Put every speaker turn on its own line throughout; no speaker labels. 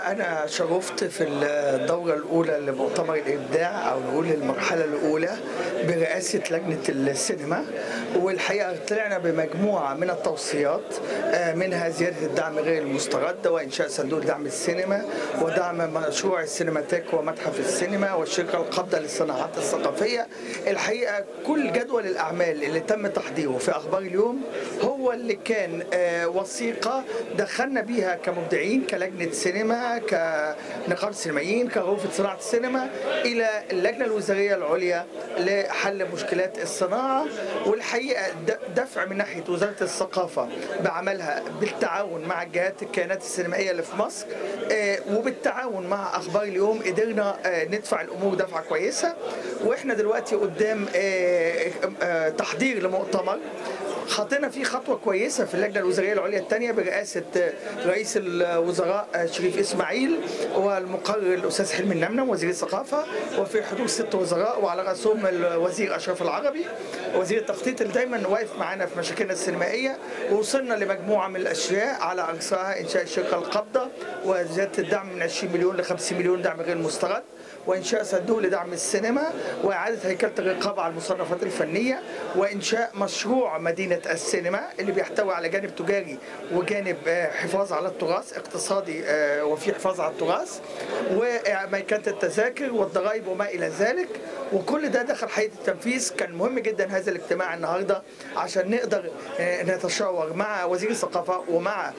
أنا شرفت في الدورة الأولى لمؤتمر الإبداع أو نقول المرحلة الأولى برئاسة لجنة السينما والحقيقة طلعنا بمجموعة من التوصيات آه، منها زيادة الدعم غير المسترد وإنشاء صندوق دعم السينما ودعم مشروع السينماتيك ومتحف السينما والشركة القابضة للصناعات الثقافية الحقيقة كل جدول الأعمال اللي تم تحضيره في أخبار اليوم هو اللي كان آه، وثيقة دخلنا بيها كمبدعين كلجنة سينما كنقابة سينمائيين كغرفة صناعة السينما إلى اللجنة الوزارية العليا لحل مشكلات الصناعة والحقيقة د- دفع من ناحية وزارة الثقافة بعملها بالتعاون مع الجهات الكيانات السينمائية اللي في مصر آه، وبالتعاون مع أخبار اليوم قدرنا آه، ندفع الأمور دفعة كويسة وإحنا دلوقتي قدام آه، آه، تحضير لمؤتمر خطينا فيه خطوه كويسه في اللجنه الوزاريه العليا الثانيه برئاسه رئيس الوزراء شريف اسماعيل والمقرر الاستاذ حلمي النمنم وزير الثقافه وفي حضور ست وزراء وعلى راسهم الوزير اشرف العربي وزير التخطيط اللي دايما واقف معانا في مشاكلنا السينمائيه ووصلنا لمجموعه من الاشياء على راسها انشاء الشركه القابضه وزياده الدعم من 20 مليون ل 50 مليون دعم غير مسترد وانشاء صندوق لدعم السينما واعاده هيكله الرقابه على المصنفات الفنيه وانشاء مشروع مدينه السينما اللي بيحتوي على جانب تجاري وجانب آه، حفاظ على التراث اقتصادي آه، وفي حفاظ على التراث وميكنه التذاكر والضرائب وما الى ذلك وكل ده دخل حيز التنفيذ كان مهم جدا هذا الاجتماع النهارده عشان نقدر آه، نتشاور مع وزير الثقافه ومع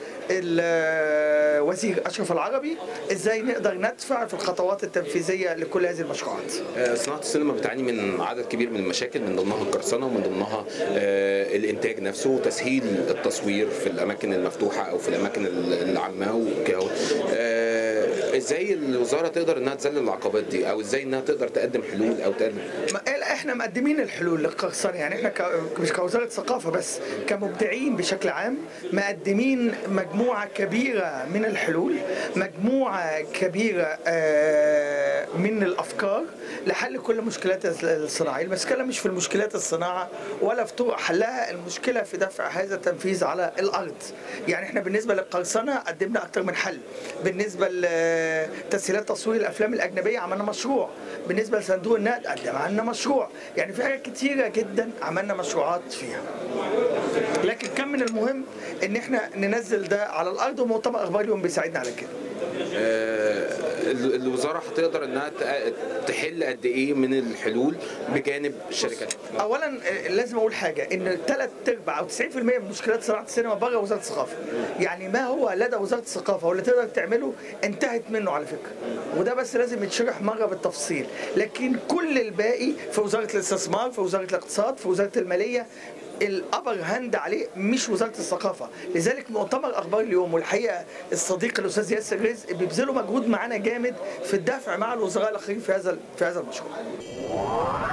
الوزير اشرف العربي ازاي نقدر ندفع في الخطوات التنفيذيه لكل هذه المشروعات.
آه، صناعة السينما بتعاني من عدد كبير من المشاكل من ضمنها القرصنة ومن ضمنها آه، الإنتاج نفسه وتسهيل التصوير في الأماكن المفتوحة أو في الأماكن العامة وكده آه، إزاي الوزارة تقدر إنها تذلل العقبات دي أو إزاي إنها تقدر تقدم حلول أو تقدم
ما- لا، احنا مقدمين الحلول للقرصنة يعني احنا ك... مش كوزاره ثقافه بس كمبدعين بشكل عام مقدمين مجموعه كبيره من الحلول مجموعه كبيره آه، من الافكار لحل كل مشكلات الصناعه المشكله مش في المشكلات الصناعه ولا في طرق حلها المشكله في دفع هذا التنفيذ على الارض يعني احنا بالنسبه للقرصنه قدمنا اكتر من حل بالنسبه لتسهيلات تصوير الافلام الاجنبيه عملنا مشروع بالنسبه لصندوق النقد قدم عملنا مشروع يعني في حاجات كتيره جدا عملنا مشروعات فيها لكن كان من المهم ان احنا ننزل ده على الارض ومؤتمر اخبار اليوم بيساعدنا على كده
آه، ال- الوزارة هتقدر إنها ت- تحل قد إيه من الحلول بجانب الشركات
اولا آه، لازم اقول حاجه ان ثلاث ارباع او 90% من مشكلات صناعه السينما بره وزاره الثقافه يعني ما هو لدى وزاره الثقافه واللي تقدر تعمله انتهت منه على فكره وده بس لازم يتشرح مره بالتفصيل لكن كل الباقي في وزاره الاستثمار في وزاره الاقتصاد في وزاره الماليه الابر هاند عليه مش وزاره الثقافه لذلك مؤتمر اخبار اليوم والحقيقه الصديق الاستاذ ياسر رزق بيبذلوا مجهود معانا جامد في الدفع مع الوزراء الاخرين في هذا في هذا المشروع